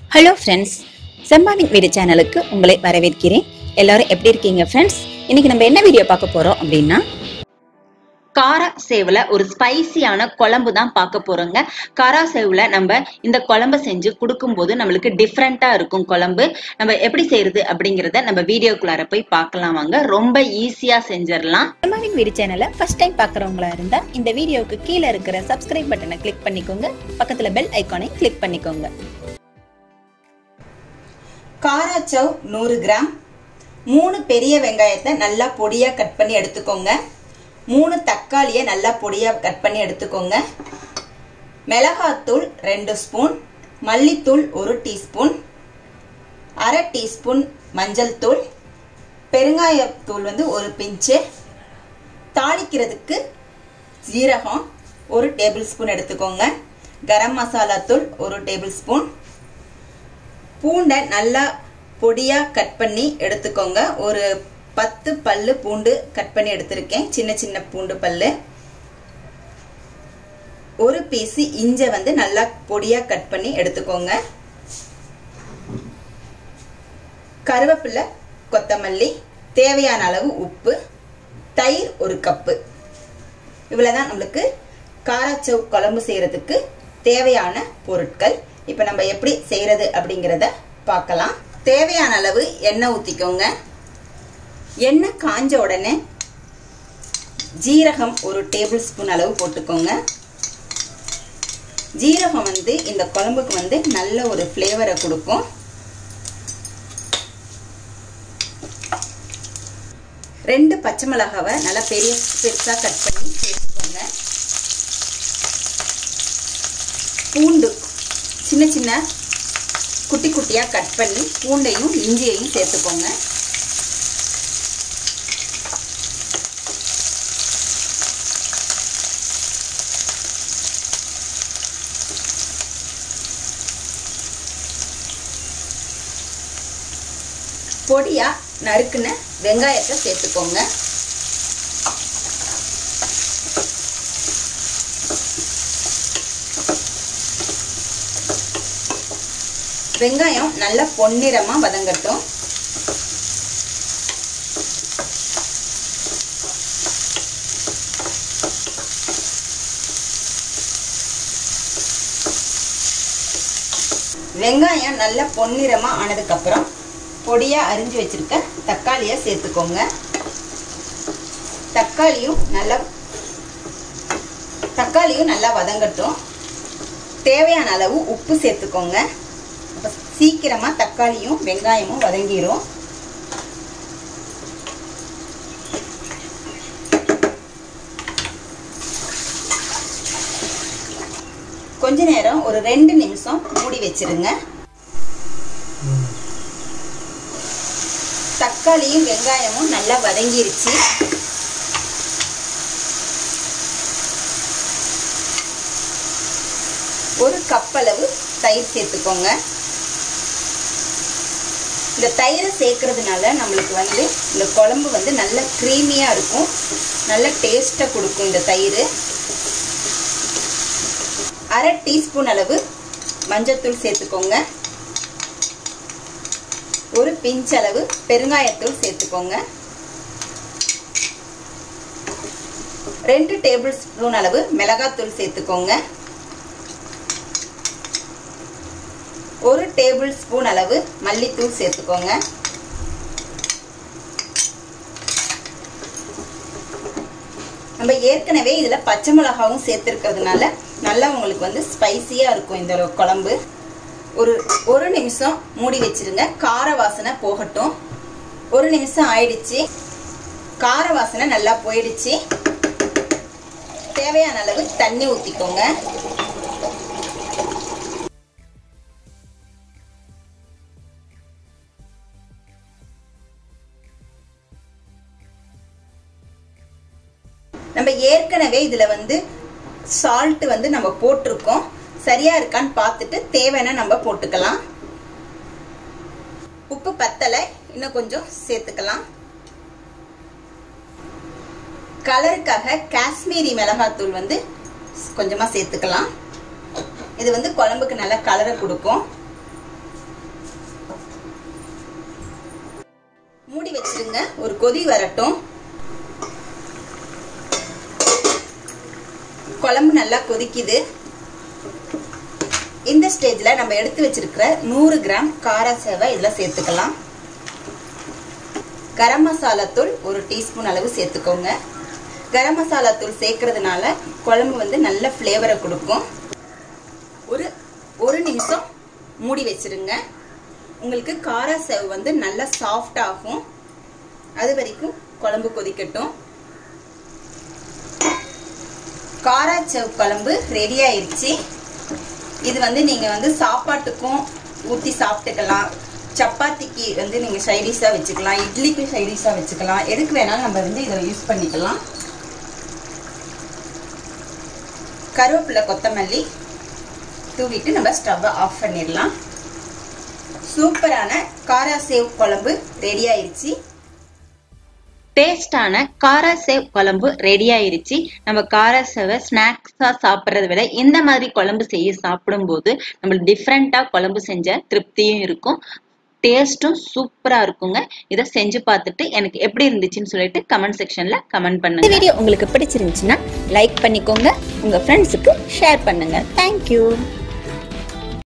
hello friends செம்பாவின் வீடு சேனலுக்கு உங்களை வரவேற்கிறேன் எல்லாரும் எப்படி இருக்கீங்க ஃப்ரெண்ட்ஸ் இன்னைக்கு நம்ம என்ன வீடியோ பார்க்க போறோம் அப்படின்னா காரா சேவுல ஒரு ஸ்பைசியான குழம்பு தான் பார்க்க போறோங்க காரா சேவுல நம்ம இந்த குழம்பு செஞ்சு கொடுக்கும்போது நம்மளுக்கு டிஃப்ரெண்டா இருக்கும் குழம்பு நம்ம எப்படி செய்யறது அப்படிங்கறத நம்ம வீடியோக்குள்ளார போய் பார்க்கலாம் வாங்க ரொம்ப ஈஸியா செஞ்சிடலாம் செம்பாவின் வீடு சேனலை ஃபர்ஸ்ட் டைம் பார்க்குறவங்களா இருந்தா இந்த வீடியோவுக்கு கீழே இருக்கிற சப்ஸ்கிரைப் பட்டனை கிளிக் பண்ணிக்கோங்க பக்கத்துல பெல் ஐக்கானை கிளிக் பண்ணிக்கோங்க காராச்சவ் நூறு கிராம் மூணு பெரிய வெங்காயத்தை நல்லா பொடியாக கட் பண்ணி எடுத்துக்கோங்க மூணு தக்காளியை நல்லா பொடியாக கட் பண்ணி எடுத்துக்கோங்க மிளகாத்தூள் ரெண்டு ஸ்பூன் மல்லித்தூள் ஒரு டீஸ்பூன் அரை டீஸ்பூன் மஞ்சள் தூள் பெருங்காயத்தூள் வந்து ஒரு பிஞ்சு தாளிக்கிறதுக்கு ஜீரகம் ஒரு டேபிள் ஸ்பூன் எடுத்துக்கோங்க கரம் மசாலா தூள் ஒரு டேபிள் ஸ்பூன் பூண்டை நல்லா பொடியாக கட் பண்ணி எடுத்துக்கோங்க ஒரு பத்து பல்லு பூண்டு கட் பண்ணி எடுத்திருக்கேன் சின்ன சின்ன பூண்டு பல்லு ஒரு பீஸு இஞ்சை வந்து நல்லா பொடியாக கட் பண்ணி எடுத்துக்கோங்க கருவேப்பிலை கொத்தமல்லி தேவையான அளவு உப்பு தயிர் ஒரு கப்பு இவ்வளோதான் நம்மளுக்கு காராச்சவ் குழம்பு செய்கிறதுக்கு தேவையான பொருட்கள் இப்போ நம்ம எப்படி செய்கிறது அப்படிங்கிறத பார்க்கலாம் தேவையான அளவு எண்ணெய் ஊற்றிக்கோங்க எண்ணெய் காஞ்ச உடனே ஜீரகம் ஒரு டேபிள் ஸ்பூன் அளவு போட்டுக்கோங்க ஜீரகம் வந்து இந்த குழம்புக்கு வந்து நல்ல ஒரு ஃப்ளேவரை கொடுக்கும் ரெண்டு பச்சை மிளகாவை நல்லா பெரிய பெருசாக கட் பண்ணி சேர்த்துக்கோங்க பூண்டு சின்ன சின்ன குட்டி குட்டியாக கட் பண்ணி பூண்டையும் இஞ்சியையும் சேர்த்துக்கோங்க பொடியாக நறுக்குன வெங்காயத்தை சேர்த்துக்கோங்க வெங்காயம் நல்லா பொன்னிறமா வதங்கட்டும் வெங்காயம் நல்லா பொன்னிறமா ஆனதுக்கு அப்புறம் பொடியா அரிஞ்சு வச்சிருக்க தக்காளியை சேர்த்துக்கோங்க தக்காளியும் நல்லா தக்காளியும் நல்லா வதங்கட்டும் தேவையான அளவு உப்பு சேர்த்துக்கோங்க அப்போ சீக்கிரமாக தக்காளியும் வெங்காயமும் வதங்கிடும் கொஞ்ச நேரம் ஒரு ரெண்டு நிமிஷம் மூடி வச்சிருங்க தக்காளியும் வெங்காயமும் நல்லா வதங்கிருச்சு ஒரு கப் அளவு தயிர் சேர்த்துக்கோங்க இந்த தயிரை சேர்க்கறதுனால நம்மளுக்கு வந்து இந்த குழம்பு வந்து நல்ல க்ரீமியாக இருக்கும் நல்ல டேஸ்ட்டை கொடுக்கும் இந்த தயிர் அரை டீஸ்பூன் அளவு மஞ்சத்தூள் சேர்த்துக்கோங்க ஒரு பிஞ்ச் அளவு பெருங்காயத்தூள் சேர்த்துக்கோங்க ரெண்டு டேபிள் ஸ்பூன் அளவு மிளகாத்தூள் சேர்த்துக்கோங்க ஒரு டேபிள் ஸ்பூன் அளவு மல்லித்தூள் சேர்த்துக்கோங்க நம்ம ஏற்கனவே இதில் பச்சை மிளகாவும் சேர்த்துருக்கிறதுனால நல்லா உங்களுக்கு வந்து ஸ்பைசியாக இருக்கும் இந்த குழம்பு ஒரு ஒரு நிமிஷம் மூடி வச்சிருங்க கார வாசனை போகட்டும் ஒரு நிமிஷம் ஆயிடுச்சு கார வாசனை நல்லா போயிடுச்சு தேவையான அளவு தண்ணி ஊற்றிக்கோங்க நம்ம ஏற்கனவே இதில் வந்து சால்ட் வந்து நம்ம போட்டிருக்கோம் சரியா இருக்கான்னு பார்த்துட்டு தேவைன்னா நம்ம போட்டுக்கலாம் உப்பு பத்தலை இன்னும் கொஞ்சம் சேர்த்துக்கலாம் கலருக்காக காஷ்மீரி மிளகாத்தூள் வந்து கொஞ்சமாக சேர்த்துக்கலாம் இது வந்து குழம்புக்கு நல்ல கலரை கொடுக்கும் விடுங்க ஒரு கொதி வரட்டும் குழம்பு நல்லா கொதிக்குது இந்த ஸ்டேஜ்ல நம்ம எடுத்து வச்சிருக்கிற நூறு கிராம் கார சேவை இதுல சேர்த்துக்கலாம் கரம் மசாலா தூள் ஒரு டீஸ்பூன் அளவு சேர்த்துக்கோங்க கரம் மசாலா தூள் சேர்க்கறதுனால குழம்பு வந்து நல்ல ஃப்ளேவரை கொடுக்கும் ஒரு ஒரு நிமிஷம் மூடி வச்சிருங்க உங்களுக்கு கார சேவ் வந்து நல்லா சாஃப்ட் ஆகும் அது வரைக்கும் குழம்பு கொதிக்கட்டும் காராச்சவ் குழம்பு ரெடி ஆயிடுச்சு இது வந்து நீங்கள் வந்து சாப்பாட்டுக்கும் ஊற்றி சாப்பிட்டுக்கலாம் சப்பாத்திக்கு வந்து நீங்கள் சைடிஷாக வச்சுக்கலாம் இட்லிக்கு சைடிஷாக வச்சுக்கலாம் எதுக்கு வேணாலும் நம்ம வந்து இதை யூஸ் பண்ணிக்கலாம் கருவேப்பிலை கொத்தமல்லி தூவிட்டு நம்ம ஸ்டவ்வை ஆஃப் பண்ணிடலாம் சூப்பரான காரா சேவ் குழம்பு ரெடி ஆயிடுச்சு டேஸ்டான கார சேவ் குழம்பு ரெடி ஆயிருச்சு நம்ம கார சேவை ஸ்நாக்ஸா சாப்பிட்றத விட இந்த மாதிரி குழம்பு செய்ய சாப்பிடும்போது நம்மளுக்கு டிஃப்ரெண்டா குழம்பு செஞ்ச திருப்தியும் இருக்கும் டேஸ்ட்டும் சூப்பரா இருக்குங்க இதை செஞ்சு பார்த்துட்டு எனக்கு எப்படி இருந்துச்சுன்னு சொல்லிட்டு கமெண்ட் செக்ஷன்ல கமெண்ட் பண்ணுங்க இந்த வீடியோ உங்களுக்கு பிடிச்சிருந்துச்சுன்னா லைக் பண்ணிக்கோங்க உங்க ஃப்ரெண்ட்ஸுக்கு ஷேர் பண்ணுங்க தேங்க்யூ